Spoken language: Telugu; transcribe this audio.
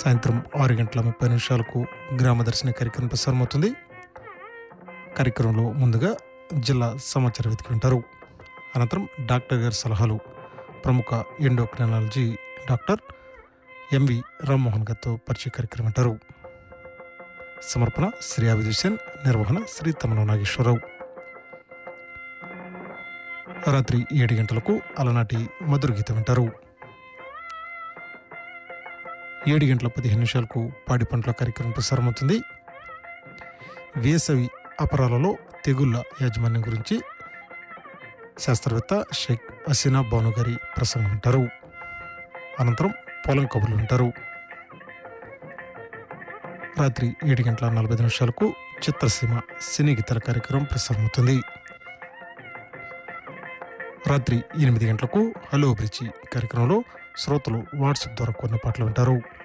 సాయంత్రం ఆరు గంటల ముప్పై నిమిషాలకు గ్రామదర్శిని కార్యక్రమం ప్రసారమవుతుంది కార్యక్రమంలో ముందుగా జిల్లా సమాచార వెతికి వింటారు అనంతరం డాక్టర్ గారి సలహాలు ప్రముఖ ఎండోక్రినాలజీ డాక్టర్ ఎంవి రామ్మోహన్ గారితో పరిచయ కార్యక్రమం వింటారు సమర్పణ శ్రీ అవిదుసేన్ నిర్వహణ శ్రీ తమన నాగేశ్వరరావు రాత్రి ఏడు గంటలకు అలనాటి మధుర గీతం వింటారు ఏడు గంటల పదిహేను నిమిషాలకు పాడి పంటల కార్యక్రమం ప్రసారమవుతుంది వేసవి అపరాలలో తెగుళ్ల యాజమాన్యం గురించి శాస్త్రవేత్త షేక్ హసీనా బాను గారి ప్రసంగం వింటారు అనంతరం పొలం కబుర్లు వింటారు రాత్రి ఏడు గంటల నలభై ఐదు నిమిషాలకు చిత్రసీమ సినీ గీతాల కార్యక్రమం ప్రసారమవుతుంది రాత్రి ఎనిమిది గంటలకు హలో బ్రిచి కార్యక్రమంలో శ్రోతలు వాట్సాప్ ద్వారా కొన్ని పాటలు వింటారు